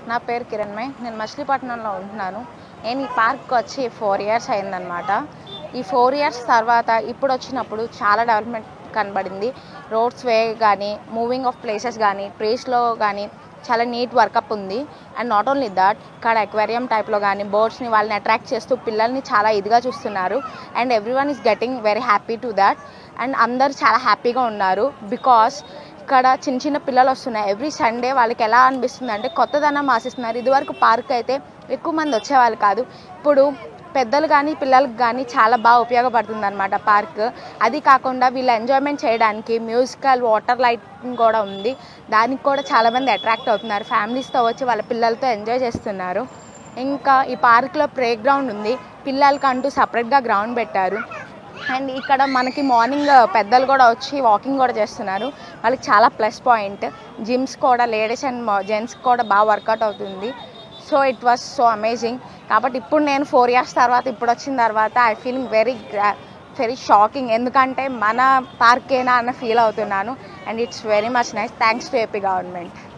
నా పేరు కిరణ్మయ్ నేను మచిలీపట్నంలో ఉంటున్నాను నేను ఈ పార్క్ వచ్చి ఫోర్ ఇయర్స్ అయిందనమాట ఈ ఫోర్ ఇయర్స్ తర్వాత ఇప్పుడు వచ్చినప్పుడు చాలా డెవలప్మెంట్ కనబడింది రోడ్స్ వే కానీ మూవింగ్ ఆఫ్ ప్లేసెస్ కానీ ట్రీస్లో కానీ చాలా నీట్ వర్కప్ ఉంది అండ్ నాట్ ఓన్లీ దట్ ఇక్కడ అక్వేరియం టైప్లో కానీ బర్డ్స్ని వాళ్ళని అట్రాక్ట్ చేస్తూ పిల్లల్ని చాలా ఇదిగా చూస్తున్నారు and everyone is getting very happy to that and అందరు చాలా హ్యాపీగా ఉన్నారు బికాస్ ఇక్కడ చిన్న చిన్న పిల్లలు వస్తున్నాయి ఎవ్రీ సండే వాళ్ళకి ఎలా అనిపిస్తుంది అంటే కొత్తదనం ఆశిస్తున్నారు ఇదివరకు పార్క్ అయితే ఎక్కువ మంది వచ్చేవాళ్ళు కాదు ఇప్పుడు పెద్దలు కానీ పిల్లలకు కానీ చాలా బాగా ఉపయోగపడుతుంది అనమాట పార్క్ అది కాకుండా వీళ్ళు ఎంజాయ్మెంట్ చేయడానికి మ్యూజికల్ వాటర్ లైటింగ్ కూడా ఉంది దానికి కూడా చాలామంది అట్రాక్ట్ అవుతున్నారు ఫ్యామిలీస్తో వచ్చి వాళ్ళ పిల్లలతో ఎంజాయ్ చేస్తున్నారు ఇంకా ఈ పార్క్లో ప్లే గ్రౌండ్ ఉంది పిల్లలకి అంటూ సపరేట్గా గ్రౌండ్ పెట్టారు అండ్ ఇక్కడ మనకి మార్నింగ్ పెద్దలు కూడా వచ్చి వాకింగ్ కూడా చేస్తున్నారు వాళ్ళకి చాలా ప్లస్ పాయింట్ జిమ్స్ కూడా లేడీస్ అండ్ జెంట్స్ కూడా బాగా వర్కౌట్ అవుతుంది so it was so amazing కాబట్టి ఇప్పుడు నేను ఫోర్ ఇయర్స్ తర్వాత ఇప్పుడు వచ్చిన తర్వాత I feeling very very shocking ఎందుకంటే మన పార్కేనా అన్న ఫీల్ అవుతున్నాను and it's very much nice thanks to AP government